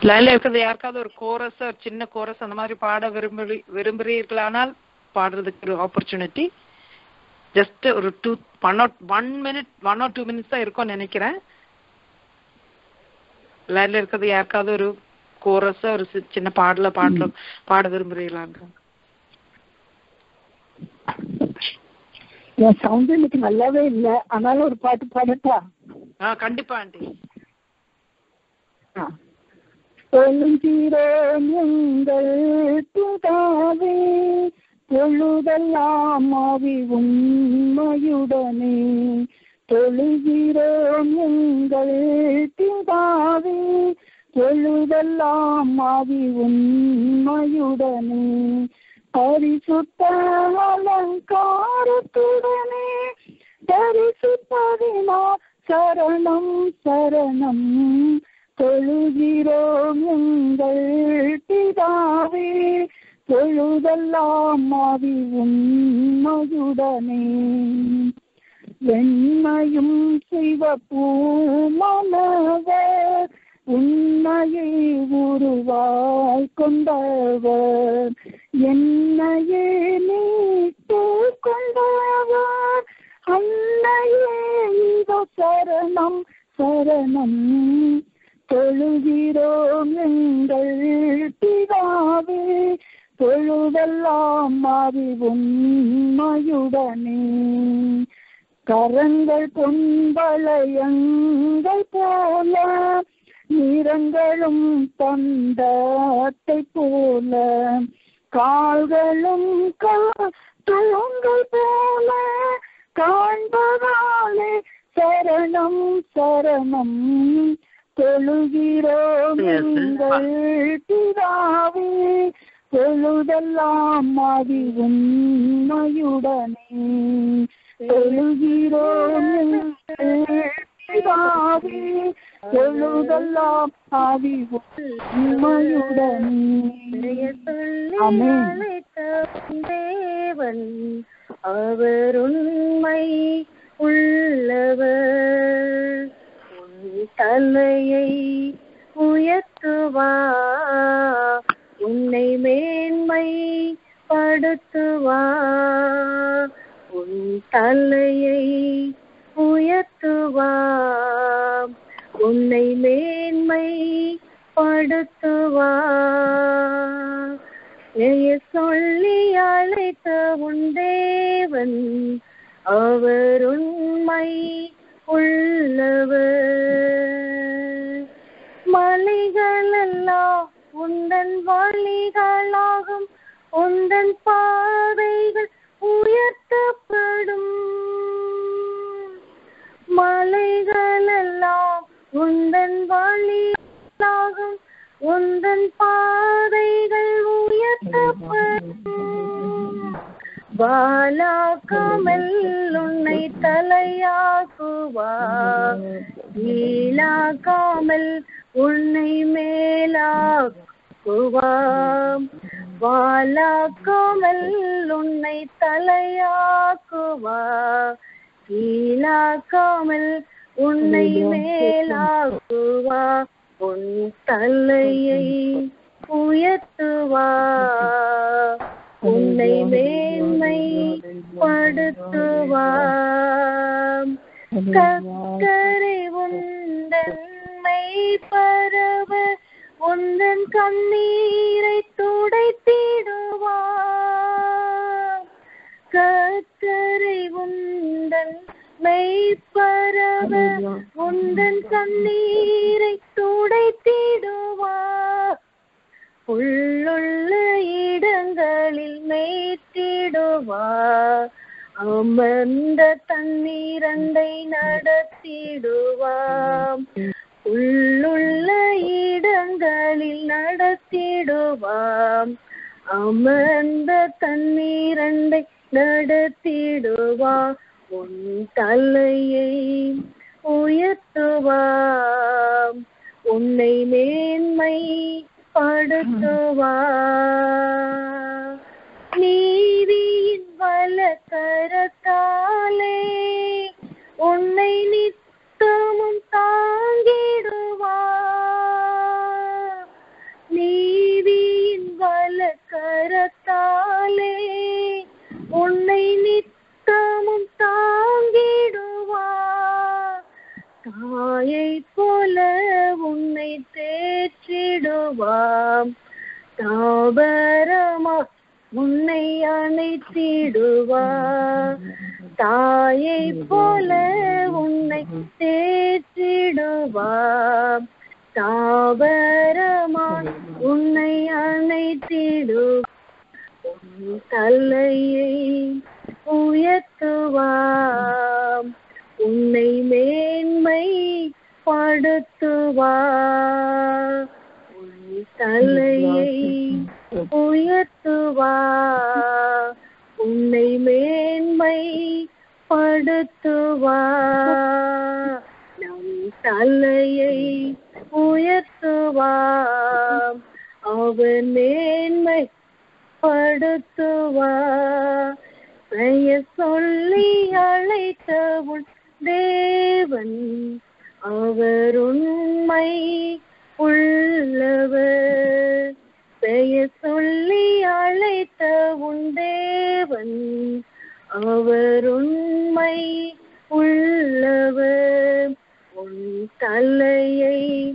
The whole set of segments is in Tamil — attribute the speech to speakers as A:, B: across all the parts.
A: லைன்ல இருக்கிறது யாருக்காவது ஒரு கோரஸ் ஒரு சின்ன கோரஸ் அந்த மாதிரி பாட விரும்புறீ விரும்புறீர்களானால் பாடுறதுக்கு ஒரு ஆப்பர்ச்சுனிட்டி ஜஸ்ட் ஒரு two one or one minute one or two minutes தான் இருக்கும்னு நினைக்கிறேன் லைன்ல இருக்கிறது யாருக்காவது ஒரு கோரஸ் ஒரு சி- சின்ன பாடல பாடல பாட விரும்புறீங்களாங்க
B: என் சவுண்ட் இன்னைக்கு நல்லாவே இல்ல ஆனாலும் ஒரு பாட்டு பாடட்டா
A: ஆ கண்டிப்பா ஆண்டி
B: தொழுகிறோம் எங்கள் பிதாவே தொழுதெல்லாம் ஆவி உண்மையுடனே தொழுகிறோம் எங்கள் பிதாவே தொழுதெல்லாம் ஆவி உண்மையுடனே பரிசுத்த அலங்காரத்துடனே பரிசுத்ததினா சரணம் சரணம் தொழுகிறோம் எங்கள் பிதாவே தொழுதெல்லாம் ஆவி உண்மையுடனே வெண்மையும் சிவப்பூமனவர் உண்மையை உருவாய் கொண்டவர் என்னையே நீட்டு கொண்டவர் அன்னையே இதோ சரணம் சரணம் தொழுகிறோம் எங்கள் பிதாவே தொழுதெல்லாம் மாறி உண்மையுடனே கரங்கள் பொன்பளையங்கள் போல நிறங்களும் தொண்டத்தை போல கால்களும் தூங்கள் போல காண்பதாலே சரணம் சரணம் தொழுகிறோம்
A: Yes, sir.
B: எங்கள் பிதாவே தொழுதெல்லாம் மாறி உண்மையுடனே தொழுகிறோம் எங்கள் பிதாவே தொழுதெல்லாம் ஆவி உண்மையுடனே ஆமென்.
C: தேவன் அவர் உண்மை உள்ளவர் உன் தலையை உயர்த்துவா உன்னை மேன்மை படுத்துவா உன் தலையை உயர்த்துவா உன்னை மேன்மை படுத்துவா பெயர் சொல்லி அழைத்த உன் தேவன் அவர் உண்மை உள்ளவர் மலைகளெல்லாம் உந்தன் வழிகளாகும் உந்தன் பாதைகள் உயர்த்தப்படும் மலைகளெல்லாம் உந்தன் வழிகளாகும் உந்தன் பாதைகள் உயர்த்தப்படும் வாலாக்காமல் உன்னை தலையாக்குவா கீழாக்காமல் உன்னை மேலாக்குவா வாலாக்காமல் உன்னை தலையாக்குவா கீழாக்காமல் உன்னை மேலாக்குவா உன் தலையை உயர்த்துவா உன்னை மேன்மை படுத்துவா கக்கரை உந்தன்மை பரவ உந்தன் கண்ணீரை துடைத்திடுவா கக்கரை உந்தன் மெய்ப்பரவ உந்தன் கண்ணீரை துடைத்திடுவா உள்ளுள்ள இடங்களில் மேய்த்திடுவா அமர்ந்த தண்ணீரண்டை நடத்திடுவாம் உள்ளுள்ள இடங்களில் நடத்திடுவாம் அமர்ந்த தண்ணீரண்டை நடத்திடுவா உன் தலையை உயர்த்துவாம் உன்னை மேன்மை படுத்துவா நீதியின் வலக்கரத்தாலே உன்னை நித்தமும் தாங்கிடுவா தாபரமா உன்னை அணைத்திடுவார் தாயை போல உன்னை தேற்றிடுவார் தாபரமா உன்னை அணைத்திடுவார் உன் தலையை உயர்த்துவார் உன்னை மேன்மை படுத்துவார் உன் தலையை உயர்த்துவார் உன்னை மேன்மை படுத்துவார் நம் தலையை உயர்த்துவார் அவர் மேன்மை படுத்துவார் பெயர் சொல்லி அழைத்த உன் தேவன் அவர் உண்மை உள்ளவர் பெயர் சொல்லி அழைத்த உன் தேவன் அவர் உண்மை உள்ளவர் உன் தலையை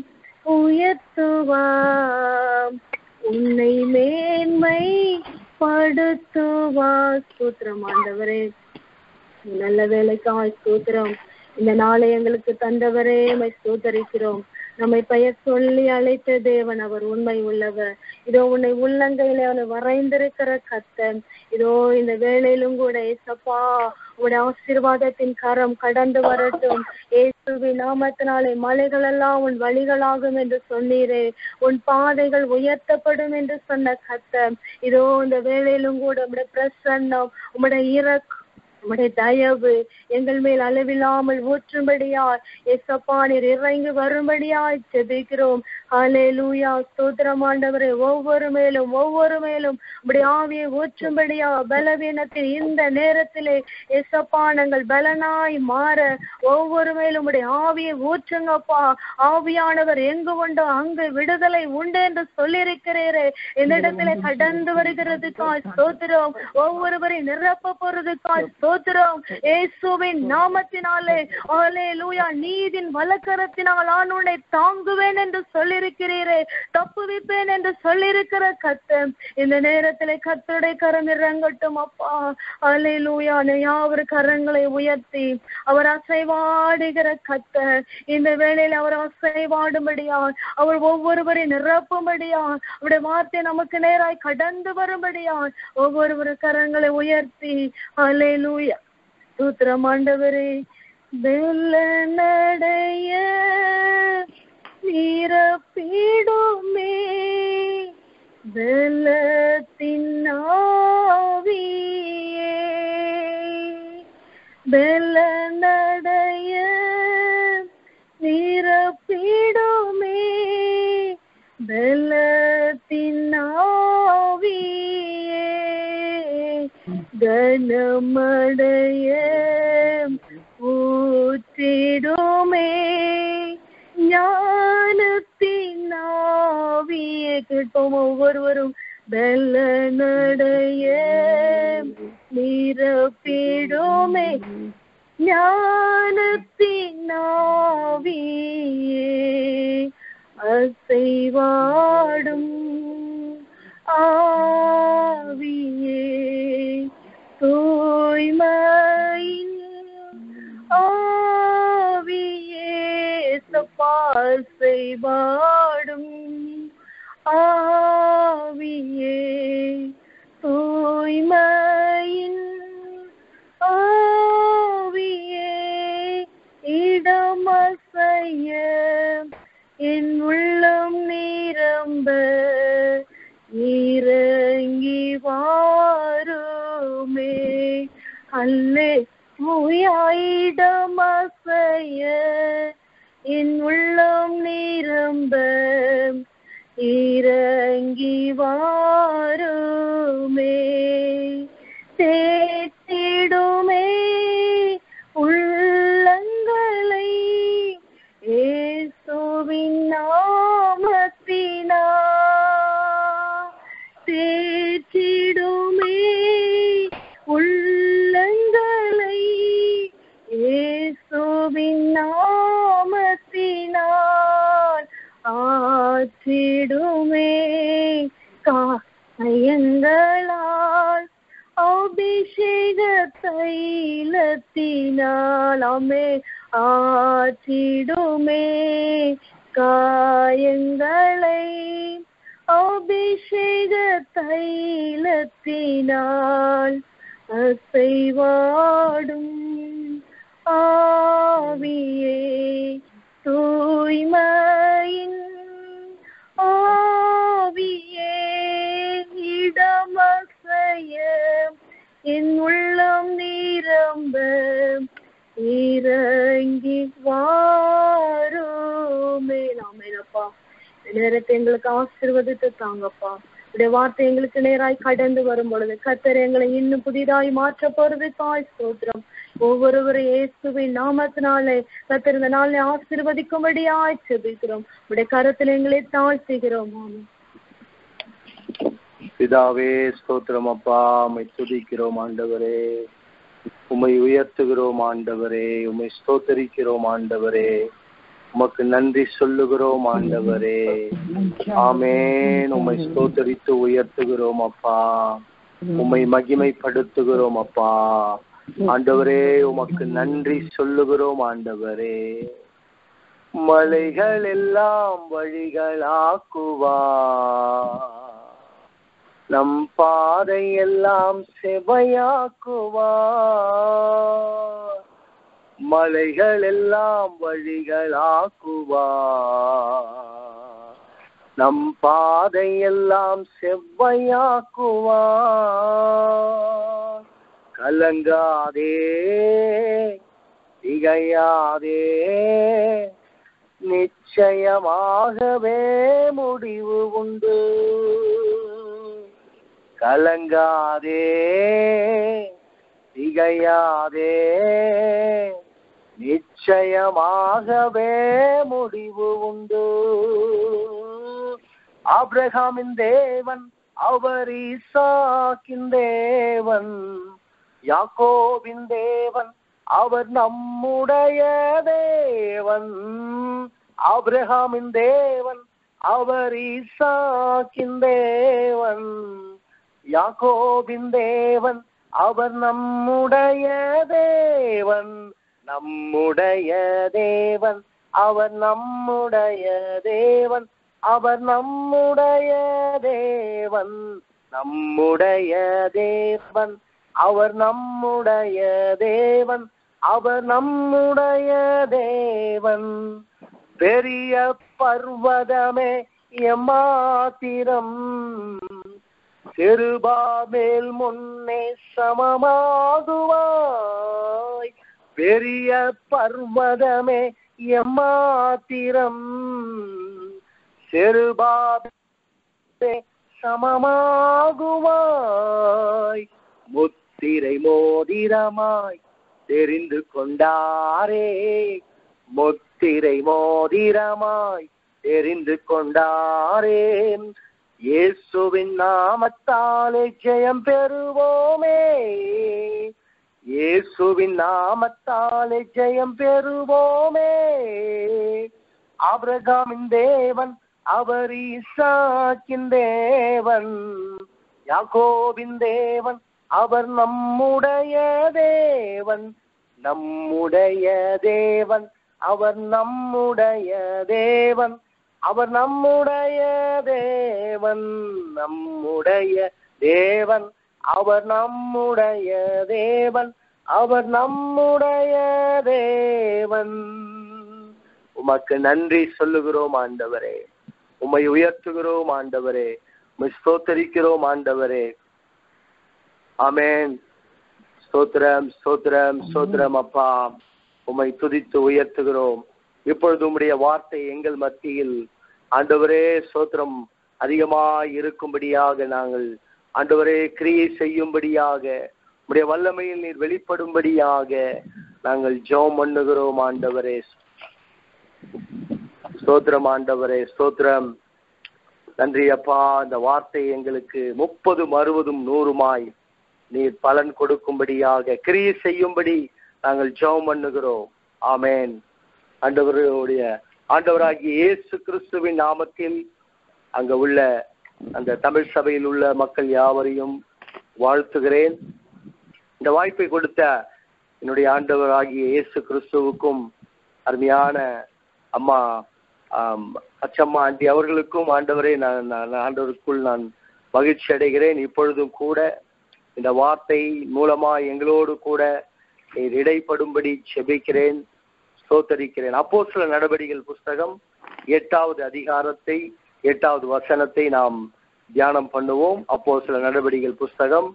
C: உயர்த்துவார் உன்னை மேன்மை படுத்துவார் ஸ்தோத்திரம் ஆண்டவரே நல்ல வேலைக்காய் ஸ்தோத்திரம் இந்த நாளை எங்களுக்கு தந்தவரே மை ஸ்தோத்தரிக்கிறோம் நம்மை பெயர் சொல்லி அழைத்த தேவன் அவர் உண்மை உள்ளவர் இதோ உன்னை உள்ளங்கையில அவனை வரைந்திருக்கிற கத்தன் இதோ இந்த வேளையிலும் கூட ஏசப்பா உடைய ஆசீர்வாதத்தின் கரம் கடந்து வரட்டும் இயேசுவின் நாமத்தினாலே மலைகள் எல்லாம் உன் வழிகளாகும் என்று சொன்னீரே உன் பாதைகள் உயர்த்தப்படும் என்று சொன்ன கத்தன் இதோ இந்த வேளையிலும் கூட உம்முடைய பிரசன்னம் உம்முடைய இறக்கம் உம்முடைய தயவு எங்கள் மேல் அளவில்லாமல் ஊற்றும்படியாய் எசப்பா நீர் இறங்கி வரும்படியாய் ஜெபிக்கிறோம் ஹalleluya ஸ்தோத்திரம் ஆண்டவரே ஒவ்வொரு மேலும் ஒவ்வொரு மேலும் உம்முடைய ஆவியை ஊற்றும்படியா பலவீனத்தின் இந்த நேரத்திலே எசப்பா நாங்கள் பலனாய் மாற ஒவ்வொரு மேலும் உம்முடைய ஆவியை ஊற்றுங்கப்பா ஆவியானவர் எங்கு உண்டோ அங்கு விடுதலை உண்டு என்று சொல்லியிருக்கிறீரே என்னிடத்திலே கடந்து வருகிறதுக்காய் ஸ்தோத்திரம் ஒவ்வொருவரை நிரப்ப போறதுக்காய் ஸ்தோத்திரம் இயேசுவின் நாமத்தினாலே ஹalleluya நீதின் வலக்கரத்தினால் நான் உன்னை தாங்குவேன் என்று சொல்லியிருக்கிறீரே தப்புவிப்பேன் என்று சொல்லியிருக்கிற கத்தம் இந்த நேரத்திலே கத்தருடைய கரம் இறங்கட்டும் அப்பா ஹalleluya யாவர் கரங்களை உயர்த்தி அவர் அசைவாடுகிற கத்தர் இந்த வேளையில் அவர் அசைவாடும்படியா அவர் ஒவ்வொருவரை நிரப்பும்படியா அவருடைய வார்த்தை நமக்கு நேராய் கடந்து வரும்படியா ஒவ்வொருவர் கரங்களை உயர்த்தி ஹalleluya சூத்திரம் ஆண்டவரே வெள்ள நடைய நிரப்பிடுமே வெள்ளத்தின் ஆவியே வெள்ள நடைய நிரப்பிடுமே வெள்ளத்தின் ஆவியே கனமடைய ஊற்றிடுமே ஞானத்தின் ஆவியை கேட்போம் ஒவ்வொருவரும் வெள்ள நடைய நிரப்பிடுமே ஞானத்தின் ஆவியே அசைவாடும் ஆவியே தூய்மையின் ஆவியே சப்பாசைவாடும் ஆவியே தூய்மையின் ஆவியே இடமசைய என் உள்ளம் நிரம்ப இறங்கி வாருமே அல்லே முயாயிடமசைய என் உள்ளம் நிரம்ப இறங்கி வாருமே தேற்றிடுமே உள்ளங்களை ஏசுவின் நாமத்தினா தேற்றிடுமே உள்ளங்களை ஏசுவின் நாமத்தினால் ஆற்றிடுமே தைலத்தினால் அமே ஆற்றிடுமே காயங்களை அபிஷேக தைலத்தினால் அசைவாடும் ஆவியே தூய்மையின் ஆவியே இடமசைய என் உள்ளம் நிரம்ப இறங்கி வாருமே நாமேனப்பா இந்த நேரத்தை எங்களுக்கு ஆசீர்வதித்து தாங்கப்பா உடைய வார்த்தை எங்களுக்கு நேராய் கடந்து வரும் பொழுது கத்தர் எங்களை இன்னும் புதிதாய் மாற்ற போறது தாய் ஸ்தோத்திரம் ஒவ்வொருவரும் இயேசுவின் நாமத்தினாலே கத்தர் இந்த நாளை ஆசீர்வதிக்கும்படியாய் செபிக்கிறோம் உடைய கரத்தில் எங்களை தாழ்த்துகிறோம் ஆமென்
D: பிதாவே ஸ்தோத்திரம் அப்பா உம்மை துதிக்கிறோம் ஆண்டவரே உம்மை உயர்த்துகிறோம் ஆண்டவரே உம்மை ஸ்தோத்தரிக்கிறோம் ஆண்டவரே உமக்கு நன்றி சொல்லுகிறோம் ஆண்டவரே ஆமேன் உம்மை ஸ்தோத்தரித்து உயர்த்துகிறோம் அப்பா உம்மை மகிமைப்படுத்துகிறோம் அப்பா ஆண்டவரே உமக்கு நன்றி சொல்லுகிறோம் ஆண்டவரே மலைகள் எல்லாம் வழிகளாக்குவா நம் பாதை எல்லாம் செவையாக்குவா மலைகள் எல்லாம் வழிகளாக்குவா நம் பாதை எல்லாம் செவ்வையாக்குவா கலங்காதே திகையாதே நிச்சயமாகவே முடிவு உண்டு கலங்காதே திகையாதே நிச்சயமாகவே முடிவு உண்டு ஆபிரகாமின் தேவன் அவர் ஈசாக்கின் தேவன் யாக்கோபின் தேவன் அவர் நம்முடைய தேவன் ஆபிரகாமின் தேவன் அவர் ஈசாக்கின் தேவன் யாக்கோபின் தேவன் அவர் நம்முடைய தேவன் நம்முடைய தேவன் அவர் நம்முடைய தேவன் அவர் நம்முடைய தேவன் நம்முடைய தேவன் அவர் நம்முடைய தேவன் அவர் நம்முடைய தேவன் பெரிய பர்வதமே எம்மாத்திரம் செருபாமேல் முன்னே சமமாகுவாய் பெரிய பர்வதமே எம்மாத்திரம் செருபாபே சமமாகுவாய் முத்திரை மோதிரமாய் தெரிந்து கொண்டாரே முத்திரை மோதிரமாய் தெரிந்து கொண்டாரே இயேசுவின் நாமத்தாலே ஜெயம் பெறுவோமே இயேசுவின் நாமத்தாலே ஜெயம் பெறுவோமே ஆபிரகாமின் தேவன் அவர் ஈசாக்கின் தேவன் யாக்கோபின் தேவன் அவர் நம்முடைய தேவன் நம்முடைய தேவன் அவர் நம்முடைய தேவன் அவர் நம்முடைய தேவன் நம்முடைய தேவன் அவர் நம்முடைய தேவன் அவர் நம்முடைய தேவன் உமக்கு நன்றி சொல்லுகிறோம் ஆண்டவரே உம்மை உயர்த்துகிறோம் ஆண்டவரே உம்மை ஸ்தோத்தரிக்கிறோம் ஆண்டவரே ஆமென் ஸ்தோத்திரம் ஸ்தோத்திரம் ஸ்தோத்திரம் அப்பா உம்மை துதித்து உயர்த்துகிறோம் இப்பொழுது உம்முடைய வார்த்தை எங்கள் மத்தியில் ஆண்டவரே ஸ்தோத்திரம் அதிகமாய் இருக்கும்படியாக நாங்கள் ஆண்டவரே கிரியை செய்யும்படியாக உம்முடைய வல்லமையில் நீர் வெளிப்படும்படியாக நாங்கள் ஜெபம் பண்ணுகிறோம் ஆண்டவரே ஸ்தோத்திரம் ஆண்டவரே ஸ்தோத்திரம் நன்றி அப்பா இந்த வார்த்தை எங்களுக்கு முப்பதும் அறுபதும் நூறுமாய் நீர் பலன் கொடுக்கும்படியாக கிரியை செய்யும்படி நாங்கள் ஜெபம் பண்ணுகிறோம் ஆமென் ஆண்டவருடைய ஆண்டவராகிய இயேசு கிறிஸ்துவின் நாமத்தில் அங்க உள்ள அந்த தமிழ் சபையில் உள்ள மக்கள் யாவரையும் வாழ்த்துகிறேன் இந்த வாய்ப்பை கொடுத்த என்னுடைய ஆண்டவராகிய இயேசு கிறிஸ்துவுக்கும் அருமையான அம்மா ஆம், அச்சம்மா ஆண்டி அவர்களுக்கும் ஆண்டவரே நான் நான் ஆண்டவருக்குள் நான் மகிழ்ச்சி அடைகிறேன் இப்பொழுதும் கூட இந்த வார்த்தை மூலமா எங்களோடு கூட நீர் இடைப்படும்படி செபிக்கிறேன் ஸ்தோத்தரிக்கிறேன் அப்போ சில நடவடிக்கைகள் புஸ்தகம் எட்டாவது அதிகாரத்தை எட்டாவது வசனத்தை நாம் தியானம் பண்ணுவோம் அப்போ சில நடவடிக்கைகள் புஸ்தகம்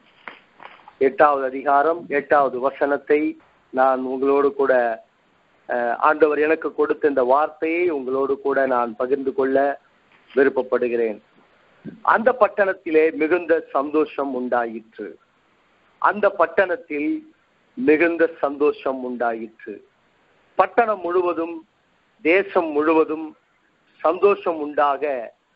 D: எட்டாவது அதிகாரம் எட்டாவது வசனத்தை நான் உங்களோடு கூட அஹ், ஆண்டவர் எனக்கு கொடுத்த இந்த வார்த்தையை உங்களோடு கூட நான் பகிர்ந்து கொள்ள விருப்பப்படுகிறேன் அந்த பட்டணத்திலே மிகுந்த சந்தோஷம் உண்டாயிற்று அந்த பட்டணத்தில் மிகுந்த சந்தோஷம் உண்டாயிற்று பட்டணம் முழுவதும் தேசம் முழுவதும் சந்தோஷம் உண்டாக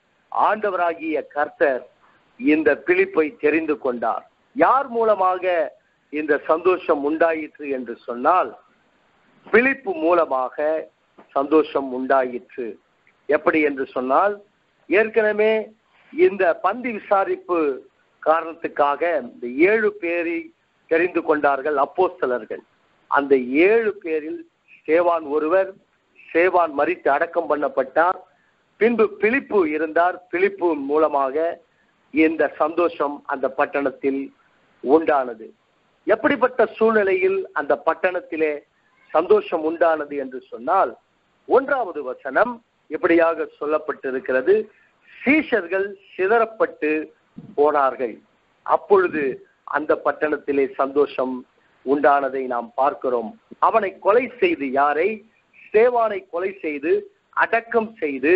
D: ஆண்டவராகிய கர்த்தர் இந்த பிலிப்பை தெரிந்து கொண்டார் யார் மூலமாக இந்த சந்தோஷம் உண்டாயிற்று என்று சொன்னால் பிலிப்பு மூலமாக சந்தோஷம் உண்டாயிற்று எப்படி என்று சொன்னால் ஏற்கனவே இந்த பந்தி விசாரிப்பு காரணத்துக்காக இந்த ஏழு பேரை தெரிந்து கொண்டார்கள் அப்போஸ்தலர்கள் அந்த ஏழு பேரில் சேவான் ஒருவர் சேவான் மறித்து அடக்கம் பண்ணப்பட்டார் பின்பு பிலிப்பு இருந்தார் பிலிப்பு மூலமாக இந்த சந்தோஷம் அந்த பட்டணத்தில் உண்டானது எப்படிப்பட்ட சூழ்நிலையில் அந்த பட்டணத்திலே சந்தோஷம் உண்டானது என்று சொன்னால் ஒன்றாவது வசனம் இப்படியாக சொல்லப்பட்டிருக்கிறது சீஷர்கள் சிதறப்பட்டு போனார்கள் அப்பொழுது அந்த பட்டணத்திலே சந்தோஷம் உண்டானதை நாம் பார்க்கிறோம் அவனை கொலை செய்து யாரை சேவானை கொலை செய்து அடக்கம் செய்து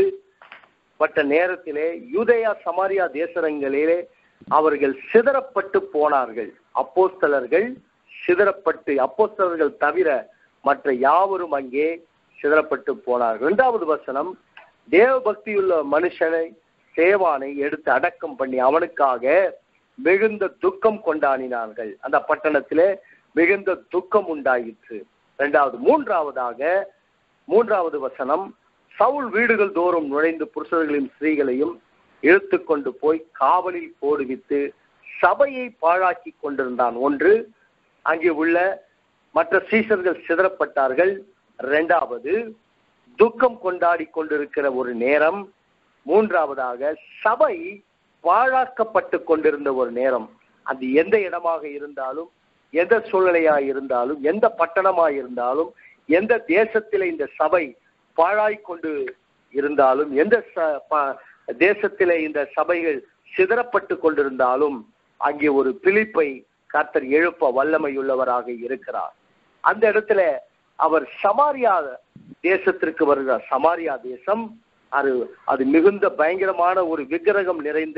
D: பட்ட நேரத்திலே யூதேயா சமாரியா தேசங்களிலே அவர்கள் சிதறப்பட்டு போனார்கள் அப்போஸ்தலர்கள் சிதறப்பட்டு அப்போஸ்தலர்கள் தவிர மற்ற யாவரும் அங்கே சிதறப்பட்டு போனார்கள் இரண்டாவது வசனம் தேவ பக்தியுள்ள மனுஷனை சேவானை எடுத்து அடக்கம் பண்ணி அவனுக்காக மிகுந்த துக்கம் கொண்டாடினார்கள் அந்த பட்டணத்திலே மிகுந்த துக்கம் உண்டாயிற்று இரண்டாவது மூன்றாவதாக மூன்றாவது வசனம் சவுல் வீடுகள் தோறும் நுழைந்து புருஷர்களையும் ஸ்திரீகளையும் இழுத்து கொண்டு போய் காவலில் போடுவித்து சபையை பாழாக்கி கொண்டிருந்தான் ஒன்று அங்கே உள்ள மற்ற சீசர்கள் சிதறப்பட்டார்கள் இரண்டாவது துக்கம் கொண்டாடி கொண்டிருக்கிற ஒரு நேரம் மூன்றாவதாக சபை பாழாக்கப்பட்டு கொண்டிருந்த ஒரு நேரம் அது எந்த இடமாக இருந்தாலும் எந்த சூழ்நிலையா இருந்தாலும் எந்த பட்டணமா இருந்தாலும் எந்த தேசத்திலே இந்த சபை பாழாய் கொண்டு இருந்தாலும் எந்த ச- ப- தேசத்திலே இந்த சபைகள் சிதறப்பட்டு கொண்டிருந்தாலும் அங்கே ஒரு பிலிப்பை கர்த்தர் எழுப்ப வல்லமையுள்ளவராக இருக்கிறார் அந்த இடத்துல அவர் சமாரியா தேசத்திற்கு வருகிறார் சமாரியா தேசம் அது அது மிகுந்த பயங்கரமான ஒரு விக்கிரகம் நிறைந்த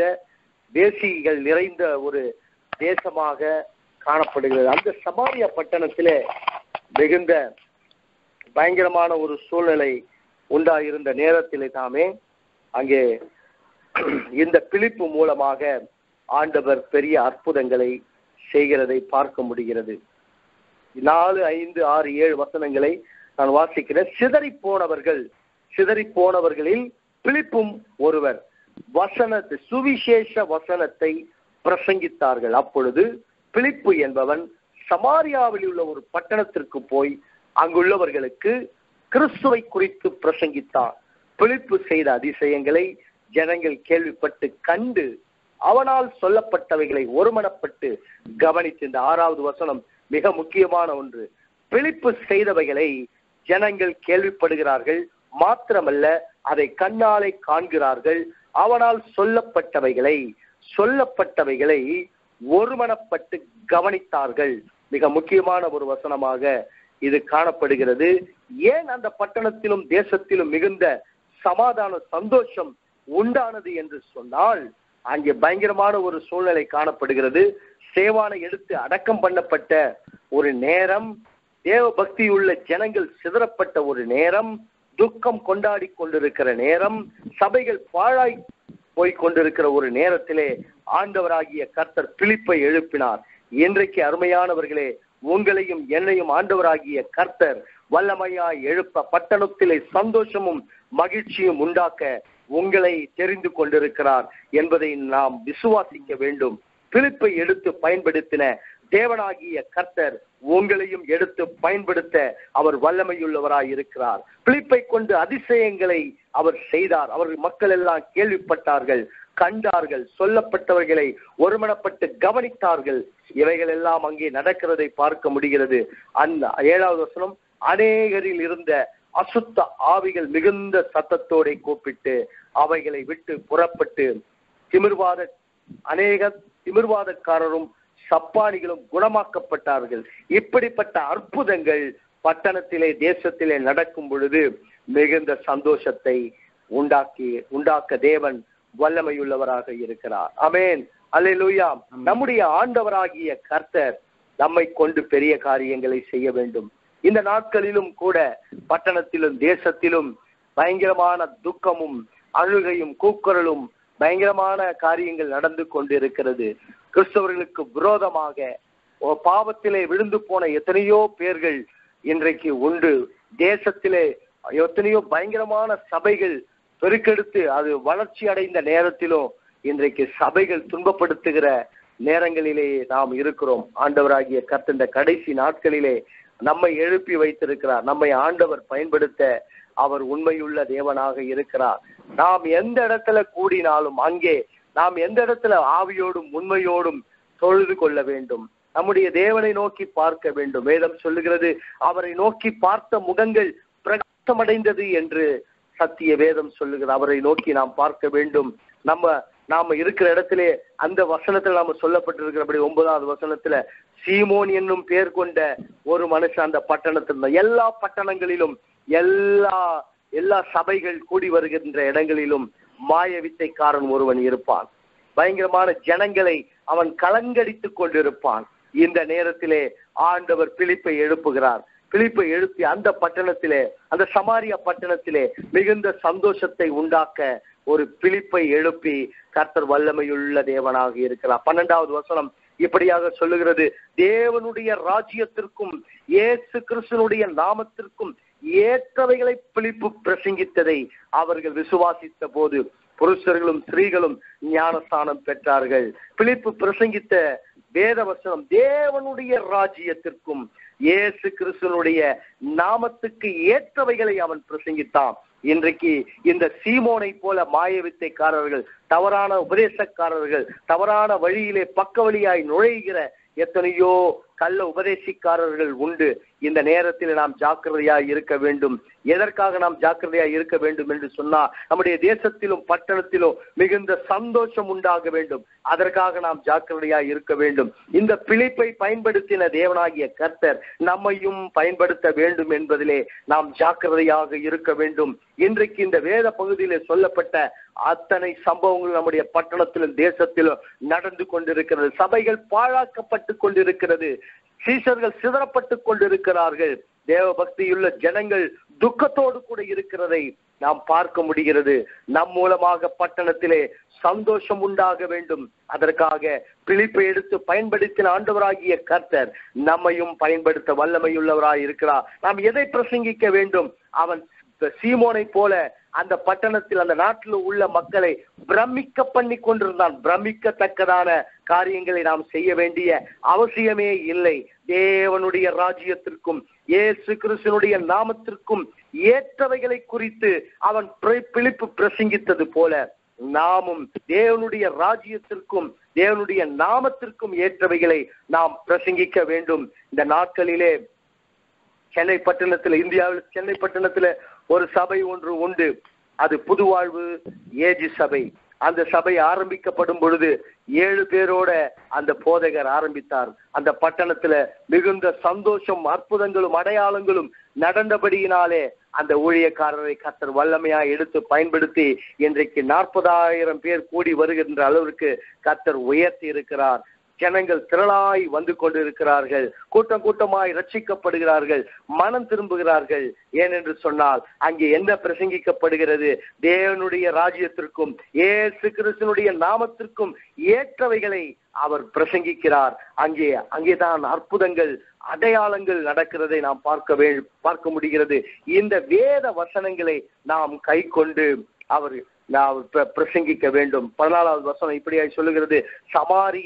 D: தேசிகள் நிறைந்த ஒரு தேசமாக காணப்படுகிறது அந்த சமாரியா பட்டணத்திலே மிகுந்த பயங்கரமான ஒரு சூழ்நிலை உண்டாயிருந்த நேரத்திலே தாமே அங்கே இந்த பிலிப்பு மூலமாக ஆண்டவர் பெரிய அற்புதங்களை செய்கிறதை பார்க்க முடிகிறது நாலு ஐந்து ஆறு ஏழு வசனங்களை நான் வாசிக்கிறேன் சிதறி போனவர்கள் சிதறி போனவர்களில் பிலிப்பும் ஒருவர் வசனத்தை சுவிசேஷ வசனத்தை பிரசங்கித்தார்கள் அப்பொழுது பிலிப்பு என்பவன் சமாரியாவில் உள்ள ஒரு பட்டணத்திற்கு போய் அங்குள்ளவர்களுக்கு கிறிஸ்துவை குறித்து பிரசங்கித்தான் பிலிப்பு செய்த அதிசயங்களை ஜனங்கள் கேள்விப்பட்டு கண்டு அவனால் சொல்லப்பட்டவைகளை ஒருமனப்பட்டு கவனித்து இந்த ஆறாவது வசனம் மிக முக்கியமான ஒன்று பிலிப்பு செய்தவைகளை ஜனங்கள் கேள்விப்படுகிறார்கள் மாத்திரமல்ல அதை கண்ணாலே காண்கிறார்கள் அவனால் சொல்லப்பட்டவைகளை சொல்லப்பட்டவைகளை ஒருமனப்பட்டு கவனித்தார்கள் மிக முக்கியமான ஒரு வசனமாக இது காணப்படுகிறது ஏன் அந்த பட்டணத்திலும் தேசத்திலும் மிகுந்த சமாதான சந்தோஷம் உண்டானது என்று சொன்னால் அங்கே பயங்கரமான ஒரு சூழ்நிலை காணப்படுகிறது சேவானை எடுத்து அடக்கம் பண்ணப்பட்ட ஒரு நேரம் தேவ பக்தியுள்ள ஜனங்கள் சிதறப்பட்ட ஒரு நேரம் துக்கம் கொண்டாடி கொண்டிருக்கிற நேரம் சபைகள் பாழாய் போய் கொண்டிருக்கிற ஒரு நேரத்திலே ஆண்டவராகிய கர்த்தர் பிலிப்பை எழுப்பினார் இன்றைக்கு அருமையானவர்களே உங்களையும் என்னையும் ஆண்டவராகிய கர்த்தர் வல்லமையாய் எழுப்ப பட்டணத்திலே சந்தோஷமும் மகிழ்ச்சியும் உண்டாக்க உங்களை தெரிந்து கொண்டிருக்கிறார் என்பதை நாம் விசுவாசிக்க வேண்டும் பிலிப்பை எடுத்து பயன்படுத்தின தேவனாகிய கர்த்தர் உங்களையும் எடுத்து பயன்படுத்த அவர் வல்லமையுள்ளவராய் இருக்கிறார் பிலிப்பை கொண்டு அதிசயங்களை அவர் செய்தார் அவர் மக்கள் எல்லாம் கேள்விப்பட்டார்கள் கண்டார்கள் சொல்லப்பட்டவர்களை ஒருமனப்பட்டு கவனித்தார்கள் இவைகள் எல்லாம் அங்கே நடக்கிறதை பார்க்க முடிகிறது அந்த ஏழாவது வசனம் அநேகரில் இருந்த அசுத்த ஆவிகள் மிகுந்த சத்தத்தோட கூப்பிட்டு அவைகளை விட்டு புறப்பட்டு திமிர்வாத அநேக திமிர்வாதக்காரரும் சப்பானிகளும் குணமாக்கப்பட்டார்கள் இப்படிப்பட்ட அற்புதங்கள் பட்டணத்திலே தேசத்திலே நடக்கும் பொழுது மிகுந்த சந்தோஷத்தை உண்டாக்கி உண்டாக்க தேவன் வல்லமையுள்ளவராக இருக்கிறார் அமேன் அல்லேலூயா நம்முடைய ஆண்டவராகிய கர்த்தர் நம்மை கொண்டு பெரிய காரியங்களை செய்ய வேண்டும் இந்த நாட்களிலும் கூட பட்டணத்திலும் தேசத்திலும் பயங்கரமான துக்கமும் அழுகையும் கூக்குரலும் பயங்கரமான காரியங்கள் நடந்து கொண்டிருக்கிறது கிறிஸ்தவர்களுக்கு விரோதமாக ஓ- பாவத்திலே விழுந்து போன எத்தனையோ பேர்கள் இன்றைக்கு உண்டு தேசத்திலே எத்தனையோ பயங்கரமான சபைகள் பெருக்கெடுத்து அது வளர்ச்சி அடைந்த நேரத்திலும் இன்றைக்கு சபைகள் துன்பப்படுத்துகிற நேரங்களிலே நாம் இருக்கிறோம் ஆண்டவராகிய கர்த்தர் இந்த கடைசி நாட்களிலே நம்மை எழுப்பி வைத்திருக்கிறார் நம்மை ஆண்டவர் பயன்படுத்த அவர் உண்மையுள்ள தேவனாக இருக்கிறார் நாம் எந்த இடத்துல கூடினாலும் அங்கே நாம் எந்த இடத்துல ஆவியோடும் உண்மையோடும் தொழுது கொள்ள வேண்டும் நம்முடைய தேவனை நோக்கி பார்க்க வேண்டும் வேதம் சொல்லுகிறது அவரை நோக்கி பார்த்த முகங்கள் பிரகாசமடைந்தது என்று சத்திய வேதம் சொல்லுகிறது அவரை நோக்கி நாம் பார்க்க வேண்டும் நம்ம நாம இருக்கிற இடத்திலே அந்த வசனத்துல நாம சொல்லப்பட்டிருக்கிறபடி ஒன்பதாவது வசனத்துல சீமோன் என்னும் பேர் கொண்ட ஒரு மனுஷன் அந்த பட்டணத்தில் இருந்தான். எல்லா பட்டணங்களிலும் எல்லா எல்லா சபைகள் கூடி வருகின்ற இடங்களிலும் மாய வித்தைக்காரன் ஒருவன் இருப்பான் பயங்கரமான ஜனங்களை அவன் கலங்கடித்துக் கொண்டிருப்பான் இந்த நேரத்திலே ஆண்டவர் பிலிப்பை எழுப்புகிறார் பிலிப்பை எழுப்பி அந்த பட்டணத்திலே அந்த சமாரியா பட்டணத்திலே மிகுந்த சந்தோஷத்தை உண்டாக்க ஒரு பிலிப்பை எழுப்பி கர்த்தர் வல்லமையுள்ள தேவனாக இருக்கிறார் பன்னெண்டாவது வசனம் இப்படியாக சொல்லுகிறது தேவனுடைய ராஜ்யத்திற்கும் இயேசு கிறிஸ்துனுடைய நாமத்திற்கும் ஏற்றவைகளை பிலிப்பு பிரசங்கித்ததை அவர்கள் விசுவாசித்த போது புருஷர்களும் ஸ்திரீகளும் ஞானஸ்தானம் பெற்றார்கள் பிலிப்பு பிரசங்கித்த வேத வசனம் தேவனுடைய ராஜ்யத்திற்கும் இயேசு கிறிஸ்துனுடைய நாமத்துக்கு ஏற்றவைகளை அவன் பிரசங்கித்தான் இன்றைக்கு இந்த சீமோனை போல மாய வித்தைக்காரர்கள் தவறான உபதேசக்காரர்கள் தவறான வழியிலே பக்க வழியாய் நுழைகிற எத்தனையோ கள்ள உபதேசிக்காரர்கள் உண்டு இந்த நேரத்தில் நாம் ஜாக்கிரதையாய் இருக்க வேண்டும் எதற்காக நாம் ஜாக்கிரதையாய் இருக்க வேண்டும் என்று சொன்னால் நம்முடைய தேசத்திலும் பட்டணத்திலும் மிகுந்த சந்தோஷம் உண்டாக வேண்டும் அதற்காக நாம் ஜாக்கிரதையாய் இருக்க வேண்டும் இந்த பிழைப்பை பயன்படுத்தின தேவனாகிய கர்த்தர் நம்மையும் பயன்படுத்த வேண்டும் என்பதிலே நாம் ஜாக்கிரதையாக இருக்க வேண்டும் இன்றைக்கு இந்த வேத பகுதியிலே சொல்லப்பட்ட அத்தனை சம்பவங்கள் நம்முடைய பட்டணத்திலும் தேசத்திலும் நடந்து கொண்டிருக்கிறது சபைகள் பாழாக்கப்பட்டு கொண்டிருக்கிறது சீஷர்கள் சிதறப்பட்டு கொண்டிருக்கிறார்கள் தேவ பக்தியுள்ள ஜனங்கள் துக்கத்தோடு கூட இருக்கிறதை நாம் பார்க்க முடிகிறது நம் மூலமாக பட்டணத்திலே சந்தோஷம் உண்டாக வேண்டும் அதற்காக பிழிப்பை எடுத்து பயன்படுத்தின ஆண்டவராகிய கர்த்தர் நம்மையும் பயன்படுத்த வல்லமையுள்ளவராய் இருக்கிறார் நாம் எதை பிரசங்கிக்க வேண்டும் அவன் சீமோனை போல அந்த பட்டணத்தில் அந்த நாட்டில் உள்ள மக்களை பிரமிக்க பண்ணி கொண்டிருந்தான் பிரமிக்கத்தக்கதான காரியங்களை நாம் செய்ய வேண்டிய அவசியமே இல்லை தேவனுடைய ராஜ்யத்திற்கும் இயேசு கிறிஸ்துனுடைய நாமத்திற்கும் ஏற்றவைகளை குறித்து அவன் பிர- பிலிப்பு பிரசங்கித்தது போல நாமும் தேவனுடைய ராஜ்யத்திற்கும் தேவனுடைய நாமத்திற்கும் ஏற்றவைகளை நாம் பிரசங்கிக்க வேண்டும் இந்த நாட்களிலே சென்னை பட்டணத்துல இந்தியாவில் சென்னை பட்டணத்துல ஒரு சபை ஒன்று உண்டு அது புதுவாழ்வு ஏஜி சபை அந்த சபை ஆரம்பிக்கப்படும் பொழுது ஏழு பேரோட அந்த போதகர் ஆரம்பித்தார் அந்த பட்டணத்துல மிகுந்த சந்தோஷம் அற்புதங்களும் அடையாளங்களும் நடந்தபடியினாலே அந்த ஊழியக்காரரை கத்தர் வல்லமையா எடுத்து பயன்படுத்தி இன்றைக்கு நாற்பதாயிரம் பேர் கூடி வருகின்ற அளவிற்கு கத்தர் உயர்த்தி இருக்கிறார் ஜனங்கள் திரளாய் வந்து கொண்டிருக்கிறார்கள் கூட்டம் கூட்டமாய் ரட்சிக்கப்படுகிறார்கள் மனம் திரும்புகிறார்கள் ஏனென்று சொன்னால் அங்கே என்ன பிரசங்கிக்கப்படுகிறது தேவனுடைய ராஜ்யத்திற்கும் ஏசு கிறிஸ்தனுடைய நாமத்திற்கும் ஏற்றவைகளை அவர் பிரசங்கிக்கிறார் அங்கே அங்கேதான் அற்புதங்கள் அடையாளங்கள் நடக்கிறதை நாம் பார்க்க வே பார்க்க முடிகிறது இந்த வேத வசனங்களை நாம் கை கொண்டு அவர் நாம் பிர- பிரசங்கிக்க வேண்டும் பதினாலாவது வசனம் இப்படியாய் சொல்லுகிறது சமாரியர்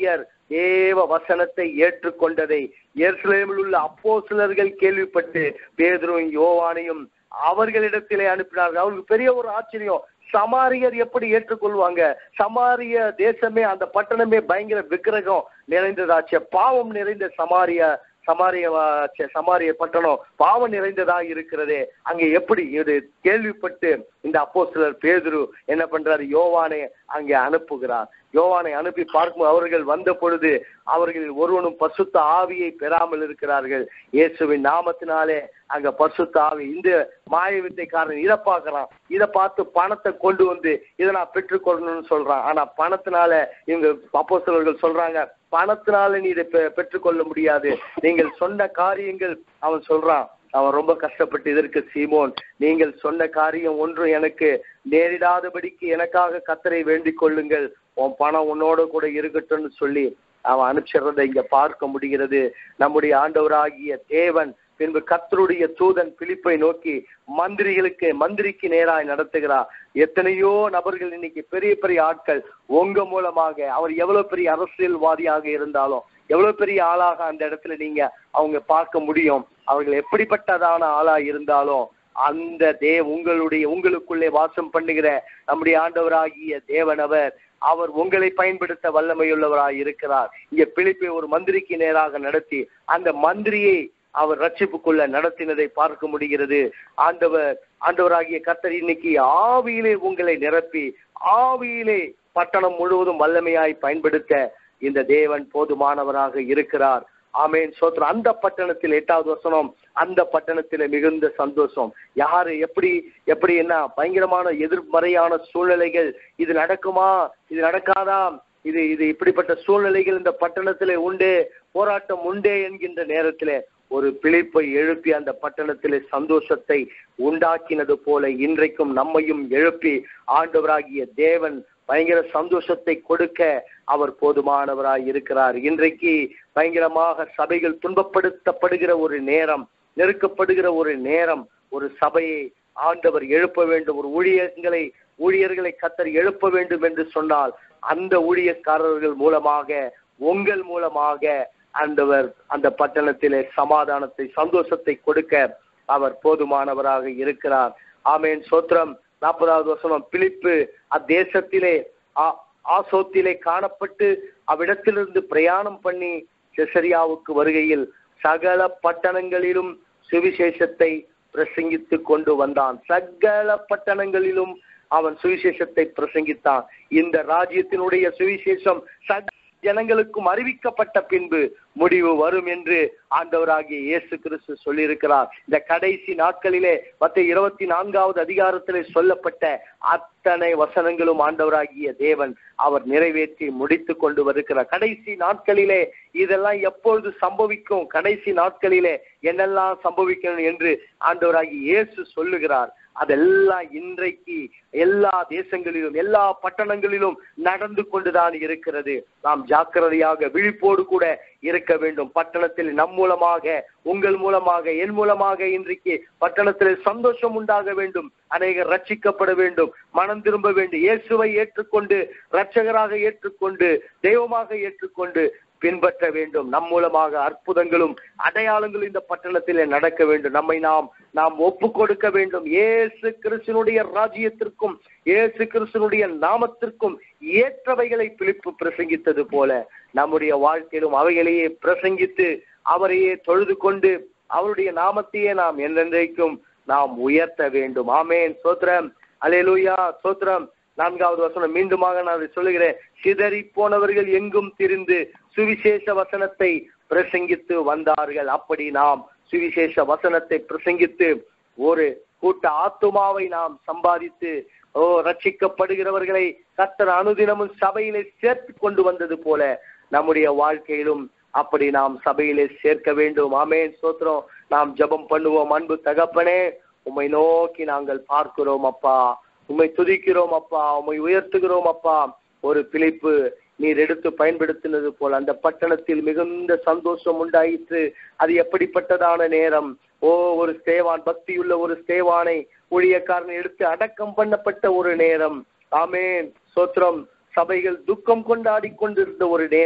D: தேவ வசனத்தை ஏற்றுக்கொண்டதை எருசலேமில் உள்ள அப்போஸ்தலர்கள் கேள்விப்பட்டு பேதுரும் யோவானையும் அவர்களிடத்திலே அனுப்பினார்கள் அவருக்கு பெரிய ஒரு ஆச்சரியம் சமாரியர் எப்படி ஏற்றுக்கொள்வாங்க சமாரிய தேசமே அந்த பட்டணமே பயங்கர விக்கிரகம் நிறைந்ததாச்சே பாவம் நிறைந்த சமாரிய சமாரிய வா- ச்சே, சமாரிய பட்டணம் பாவம் நிறைந்ததா இருக்கிறதே அங்கே எப்படி இது கேள்விப்பட்டு இந்த அப்போஸ்தலர் பேதுரு என்ன பண்றாரு யோவானை அங்கே அனுப்புகிறார் யோவானை அனுப்பி பார்க்கும் அவர்கள் வந்த பொழுது அவர்களில் ஒருவனும் பசுத்த ஆவியை பெறாமல் இருக்கிறார்கள் இயேசுவின் நாமத்தினாலே அங்க பசுத்த ஆவி இந்த மாய வித்தைக்காரன் இதை பார்க்கறான் இதை பார்த்து பணத்தை கொண்டு வந்து இதை நான் பெற்றுக்கொள்ளணும்னு சொல்றான் ஆனா பணத்தினால இவங்க அப்போஸ்தலர்கள் சொல்றாங்க பணத்தினால நீ இதை பெ- பெற்றுக்கொள்ள முடியாது நீங்கள் சொன்ன காரியங்கள் அவன் சொல்றான் அவன் ரொம்ப கஷ்டப்பட்டு இதற்கு சீமோன் நீங்கள் சொன்ன காரியம் ஒன்றும் எனக்கு நேரிடாதபடிக்கு எனக்காக கத்தரை வேண்டிக் கொள்ளுங்கள் உன் பணம் உன்னோட கூட இருக்கட்டும்னு சொல்லி அவன் அனுப்பிச்சிடுறதை இங்க பார்க்க முடிகிறது நம்முடைய ஆண்டவராகிய தேவன் பின்பு கர்த்தருடைய தூதன் பிலிப்பை நோக்கி மந்திரிகளுக்கு மந்திரிக்கு நேராய் நடத்துகிறார் எத்தனையோ நபர்கள் இன்னைக்கு பெரிய பெரிய ஆட்கள் உங்க மூலமாக அவர் எவ்வளவு பெரிய அரசியல்வாதியாக இருந்தாலும் எவ்வளவு பெரிய ஆளாக அந்த இடத்துல நீங்க அவங்க பார்க்க முடியும் அவர்கள் எப்படிப்பட்டதான ஆளா இருந்தாலும் அந்த தே உங்களுடைய உங்களுக்குள்ளே வாசம் பண்ணுகிற நம்முடைய ஆண்டவராகிய தேவனவர் அவர் உங்களை பயன்படுத்த வல்லமையுள்ளவராய் இருக்கிறார் இங்க பிலிப்பை ஒரு மந்திரிக்கு நேராக நடத்தி அந்த மந்திரியை அவர் ரட்சிப்புக்குள்ள நடத்தினதை பார்க்க முடிகிறது ஆண்டவர் ஆண்டவராகிய கர்த்தர் இன்னைக்கு ஆவியிலே உங்களை நிரப்பி ஆவியிலே பட்டணம் முழுவதும் வல்லமையாய் பயன்படுத்த இந்த தேவன் போதுமானவராக இருக்கிறார் ஆமேன் சோத்ரம் அந்த பட்டணத்தில் எட்டாவது வசனம் அந்த பட்டணத்தில மிகுந்த சந்தோஷம் யாரு எப்படி எப்படி என்ன பயங்கரமான எதிர்மறையான சூழ்நிலைகள் இது நடக்குமா இது நடக்காதா இது இது இப்படிப்பட்ட சூழ்நிலைகள் இந்த பட்டணத்திலே உண்டே போராட்டம் உண்டே என்கின்ற நேரத்திலே ஒரு பிழைப்பை எழுப்பி அந்த பட்டணத்திலே சந்தோஷத்தை உண்டாக்கினது போல இன்றைக்கும் நம்மையும் எழுப்பி ஆண்டவராகிய தேவன் பயங்கர சந்தோஷத்தை கொடுக்க அவர் போதுமானவராய் இருக்கிறார் இன்றைக்கு பயங்கரமாக சபைகள் துன்பப்படுத்தப்படுகிற ஒரு நேரம் நெருக்கப்படுகிற ஒரு நேரம் ஒரு சபையை ஆண்டவர் எழுப்ப வேண்டும் ஒரு ஊழியர்களை ஊழியர்களை கத்தர் எழுப்ப வேண்டும் என்று சொன்னால் அந்த ஊழியக்காரர்கள் மூலமாக உங்கள் மூலமாக ஆண்டவர் அந்த பட்டணத்திலே சமாதானத்தை சந்தோஷத்தை கொடுக்க அவர் போதுமானவராக இருக்கிறார் ஆமேன் சோத்திரம் நாற்பதாவது வசனம் பிலிப்பு அத்தேசத்திலே ஆ- ஆசோத்திலே காணப்பட்டு அவ்விடத்திலிருந்து பிரயாணம் பண்ணி செசரியாவுக்கு வருகையில் சகல பட்டணங்களிலும் சுவிசேஷத்தை பிரசங்கித்துக் கொண்டு வந்தான் சகல பட்டணங்களிலும் அவன் சுவிசேஷத்தை பிரசங்கித்தான் இந்த ராஜ்யத்தினுடைய சுவிசேஷம் சகல ஜனங்களுக்கும் அறிவிக்கப்பட்ட பின்பு முடிவு வரும் என்று ஆண்டவராகிய இயேசு கிறிஸ்து சொல்லியிருக்கிறார் இந்த கடைசி நாட்களிலே மத்த இருபத்தி நான்காவது அதிகாரத்திலே சொல்லப்பட்ட அத்தனை வசனங்களும் ஆண்டவராகிய தேவன் அவர் நிறைவேற்றி முடித்து கொண்டு வருகிறார் கடைசி நாட்களிலே இதெல்லாம் எப்பொழுது சம்பவிக்கும் கடைசி நாட்களிலே என்னெல்லாம் சம்பவிக்கும் என்று ஆண்டவராகிய இயேசு சொல்லுகிறார் அதெல்லாம் இன்றைக்கு எல்லா தேசங்களிலும் எல்லா பட்டணங்களிலும் நடந்து கொண்டுதான் இருக்கிறது நாம் ஜாக்கிரதையாக விழிப்போடு கூட இருக்க வேண்டும் பட்டணத்தில் நம் மூலமாக உங்கள் மூலமாக என் மூலமாக இன்றைக்கு பட்டணத்தில் சந்தோஷம் உண்டாக வேண்டும் அநேகர் ரட்சிக்கப்பட வேண்டும் மனம் திரும்ப வேண்டும் இயேசுவை ஏற்றுக்கொண்டு இரட்சகராக ஏற்றுக்கொண்டு தெய்வமாக ஏற்றுக்கொண்டு பின்பற்ற வேண்டும் நம் மூலமாக அற்புதங்களும் அடையாளங்களும் இந்த பட்டணத்திலே நடக்க வேண்டும் நம்மை நாம் நாம் ஒப்பு கொடுக்க வேண்டும் இயேசு கிறிஸ்துனுடைய ராஜ்யத்திற்கும் இயேசு கிறிஸ்துனுடைய நாமத்திற்கும் ஏற்றவைகளை பிலிப்பு பிரசங்கித்தது போல நம்முடைய வாழ்க்கையிலும் அவைகளையே பிரசங்கித்து அவரையே தொழுது கொண்டு அவருடைய நாமத்தையே நாம் என்றென்றைக்கும் நாம் உயர்த்த வேண்டும் ஆமேன் சோத்ரம் அலேலூயா சோத்ரம் நான்காவது வசனம் மீண்டுமாக நான் அதை சொல்லுகிறேன் சிதறி போனவர்கள் எங்கும் திரிந்து சுவிசேஷ வசனத்தை பிரசங்கித்து வந்தார்கள் அப்படி நாம் சுவிசேஷ வசனத்தை பிரசங்கித்து ஒரு கூட்ட ஆத்துமாவை நாம் சம்பாதித்து ஓ ரட்சிக்கப்படுகிறவர்களை கத்தர் அனுதினமும் சபையிலே சேர்த்து கொண்டு வந்தது போல நம்முடைய வாழ்க்கையிலும் அப்படி நாம் சபையிலே சேர்க்க வேண்டும் ஆமேன் சோத்திரம் நாம் ஜெபம் பண்ணுவோம் அன்பு தகப்பனே உம்மை நோக்கி நாங்கள் பார்க்கிறோம் அப்பா உம்மை துதிக்கிறோம் அப்பா உம்மை உயர்த்துகிறோம் அப்பா ஒரு பிழைப்பு நீர் எடுத்து பயன்படுத்தினது போல அந்த பட்டணத்தில் மிகுந்த சந்தோஷம் உண்டாயிற்று அது எப்படிப்பட்டதான நேரம் ஓ ஒரு ஸ்தேவான் பக்தியுள்ள ஒரு ஸ்தேவானை ஊழியக்காரன் எடுத்து அடக்கம் பண்ணப்பட்ட ஒரு நேரம் ஆமேன் சோத்திரம் சபைகள் துக்கம் கொண்டாடி கொண்டிருந்த ஒரு நேரம்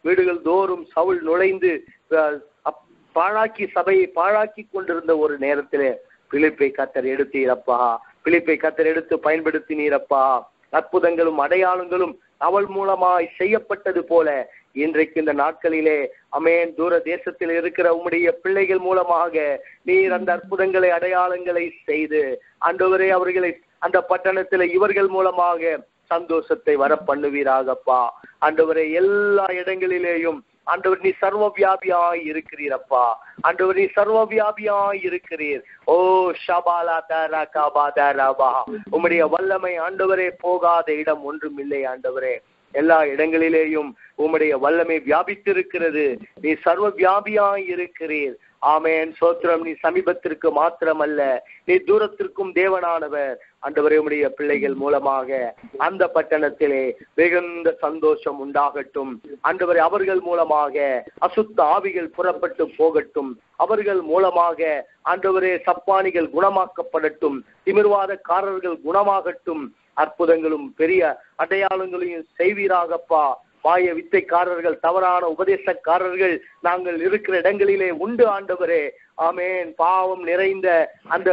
D: வீடுகள் தோறும் சவுல் நுழைந்து அஹ், அப்- பாழாக்கி சபையை பாழாக்கி கொண்டிருந்த ஒரு நேரத்திலே பிலிப்பை கத்தர் எடுத்தீரப்பா பிலிப்பை கத்தர் எடுத்து பயன்படுத்தினீரப்பா அற்புதங்களும் அடையாளங்களும் அவள் மூலமாய் செய்யப்பட்டது போல இன்றைக்கு இந்த நாட்களிலே அமேன் தூர தேசத்தில் இருக்கிற உம்முடைய பிள்ளைகள் மூலமாக நீர் அந்த அற்புதங்களை அடையாளங்களை செய்து ஆண்டவரே அவர்களை அந்த பட்டணத்தில் இவர்கள் மூலமாக சந்தோஷத்தை வர பண்ணுவீராகப்பா ஆண்டவரே எல்லா இடங்களிலேயும் ஆண்டவர் நீ சர்வ வியாபியாய் இருக்கிறீரப்பா ஆண்டவர் நீ சர்வ வியாபியாய் இருக்கிறீர் ஓ ஷபாலா தாரா காபா தாராபா உம்முடைய வல்லமை ஆண்டவரே போகாத இடம் ஒன்றும் இல்லை ஆண்டவரே எல்லா இடங்களிலேயும் உம்முடைய வல்லமை வியாபித்திருக்கிறது நீ சர்வ வியாபியாய் இருக்கிறீர் ஆமேன் சோத்திரம் நீ சமீபத்திற்கு மாத்திரமல்ல நீ தூரத்திற்கும் தேவனானவர் ஆண்டவரே உம்முடைய பிள்ளைகள் மூலமாக அந்த பட்டணத்திலே மிகுந்த சந்தோஷம் உண்டாகட்டும் ஆண்டவரே அவர்கள் மூலமாக அசுத்த ஆவிகள் புறப்பட்டு போகட்டும் அவர்கள் மூலமாக ஆண்டவரே சப்பானிகள் குணமாக்கப்படட்டும் திமிர்வாதக்காரர்கள் குணமாகட்டும் அற்புதங்களும் பெரிய அடையாளங்களையும் செய்வீராகப்பா மாய வித்தைக்காரர்கள் தவறான உபதேசக்காரர்கள் நாங்கள் இருக்கிற இடங்களிலே உண்டு ஆண்டவரே ஆமேன் பாவம் நிறைந்த அந்த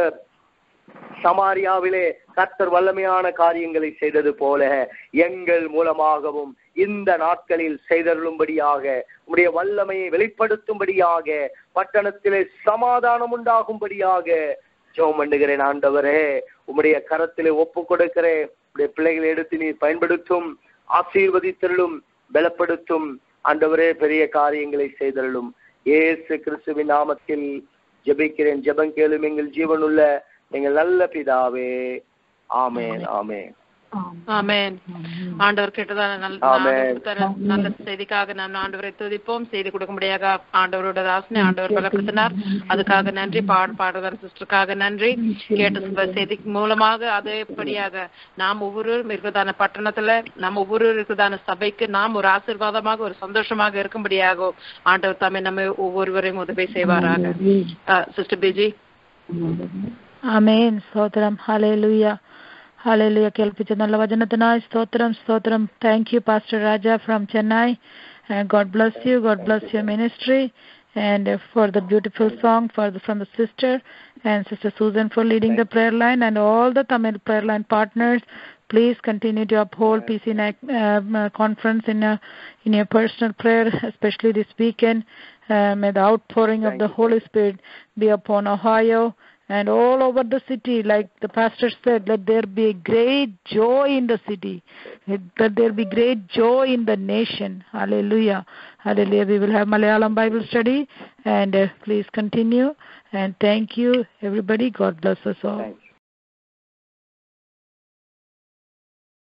D: சமாரியாவிலே கர்த்தர் வல்லமையான காரியங்களை செய்தது போல எங்கள் மூலமாகவும் இந்த நாட்களில் செய்தருளும்படியாக உம்முடைய வல்லமையை வெளிப்படுத்தும்படியாக பட்டணத்திலே சமாதானம் உண்டாகும்படியாக ஜெபம் பண்ணுகிறேன் ஆண்டவரே உம்முடைய கரத்திலே ஒப்பு கொடுக்கிறேன் உடைய பிள்ளைகளை எடுத்து நீ பயன்படுத்தும் ஆசீர்வதித்தருளும் பலப்படுத்தும் ஆண்டவரே பெரிய காரியங்களை செய்தருளும் இயேசு கிறிஸ்துவின் நாமத்தில் ஜெபிக்கிறேன் ஜெபம் கேளும் எங்கள் ஜீவனுள்ள எங்கள் நல்ல பிதாவே ஆமென் ஆமென்
A: ஆமென் ஆண்டவர் கேட்டதான நல்ல
D: ஆமென்.
A: ஆண்டவர் தர நல்ல செய்திக்காக நாம் ஆண்டவரை துதிப்போம் செய்தி கொடுக்க முடியாத ஆண்டவரோட ராசனை ஆண்டவர் பலப்படுத்தினார் அதுக்காக நன்றி பாடு பாடுகிற சிஸ்டருக்காக நன்றி கேட்ட சுப செய்திக்கு மூலமாக அதேபடியாக நாம் ஒவ்வொருவரும் இருக்கிறதான பட்டணத்துல நாம் ஒவ்வொரு இருக்கிறதான சபைக்கு நாம் ஒரு ஆசீர்வாதமாக ஒரு சந்தோஷமாக இருக்கும்படியாக ஆண்டவர் தாமே நம்ம ஒவ்வொருவரையும் உதவி செய்வாராக சிஸ்டர் பிஜி
B: ആമേൻ സ്തോത്രം ഹല്ലേലൂയ ഹല്ലേലൂയ കേൾപ്പിച്ച നല്ല വചനത്തിനായി സ്തോത്രം സ്തോത്രം thank you pastor Raja from Chennai God bless you God bless your ministry and uh, for the beautiful song for the, from the sister and sister Susan for leading the prayer line and all the Tamil prayer line partners. Please continue to uphold PC NAC, um, uh, conference in a, in your personal prayer, especially this weekend. Uh, may the outpouring of
D: Thank
B: the
D: you.
B: Holy Spirit be upon Ohio and all over the city. Like the pastor said, let there be great joy in the city. Let, let there be great joy in the nation. Hallelujah. Hallelujah. We will have Malayalam Bible study and uh, please continue. And thank you, everybody. God bless us all.
D: Thank you.